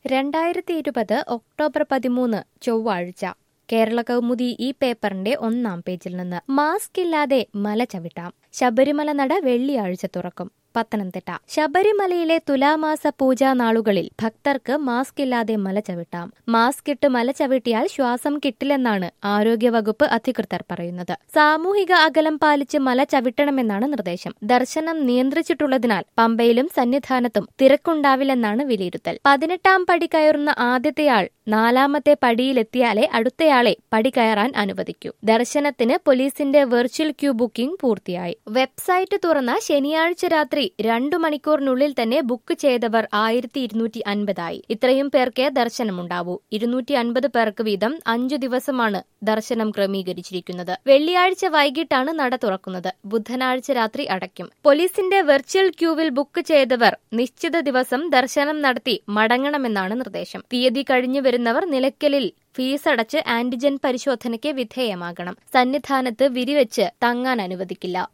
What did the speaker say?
രണ്ടായിരത്തി ഇരുപത് ഒക്ടോബർ പതിമൂന്ന് ചൊവ്വാഴ്ച കേരള കൗമുദി ഈ പേപ്പറിന്റെ ഒന്നാം പേജിൽ നിന്ന് മാസ്ക് ഇല്ലാതെ മല ചവിട്ടാം ശബരിമല നട വെള്ളിയാഴ്ച തുറക്കും പത്തനംതിട്ട ശബരിമലയിലെ തുലാമാസ പൂജാ നാളുകളിൽ ഭക്തർക്ക് മാസ്ക് ഇല്ലാതെ മല ചവിട്ടാം മാസ്ക് ഇട്ട് മല ചവിട്ടിയാൽ ശ്വാസം കിട്ടില്ലെന്നാണ് ആരോഗ്യവകുപ്പ് അധികൃതർ പറയുന്നത് സാമൂഹിക അകലം പാലിച്ച് മല ചവിട്ടണമെന്നാണ് നിർദ്ദേശം ദർശനം നിയന്ത്രിച്ചിട്ടുള്ളതിനാൽ പമ്പയിലും സന്നിധാനത്തും തിരക്കുണ്ടാവില്ലെന്നാണ് വിലയിരുത്തൽ പതിനെട്ടാം പടി കയറുന്ന ആദ്യത്തെയാൾ നാലാമത്തെ പടിയിലെത്തിയാലേ അടുത്തയാളെ പടി കയറാൻ അനുവദിക്കൂ ദർശനത്തിന് പോലീസിന്റെ വെർച്വൽ ക്യൂ ബുക്കിംഗ് പൂർത്തിയായി വെബ്സൈറ്റ് തുറന്ന ശനിയാഴ്ച രാത്രി രണ്ടു മണിക്കൂറിനുള്ളിൽ തന്നെ ബുക്ക് ചെയ്തവർ ആയിരത്തി ഇരുന്നൂറ്റി അൻപതായി ഇത്രയും പേർക്ക് ദർശനമുണ്ടാവൂ ഇരുന്നൂറ്റി അൻപത് പേർക്ക് വീതം അഞ്ചു ദിവസമാണ് ദർശനം ക്രമീകരിച്ചിരിക്കുന്നത് വെള്ളിയാഴ്ച വൈകിട്ടാണ് നട തുറക്കുന്നത് ബുധനാഴ്ച രാത്രി അടയ്ക്കും പോലീസിന്റെ വെർച്വൽ ക്യൂവിൽ ബുക്ക് ചെയ്തവർ നിശ്ചിത ദിവസം ദർശനം നടത്തി മടങ്ങണമെന്നാണ് നിർദ്ദേശം തീയതി കഴിഞ്ഞു വരുന്നവർ നിലയ്ക്കലിൽ ഫീസ് അടച്ച് ആന്റിജൻ പരിശോധനയ്ക്ക് വിധേയമാകണം സന്നിധാനത്ത് വിരിവെച്ച് തങ്ങാൻ അനുവദിക്കില്ല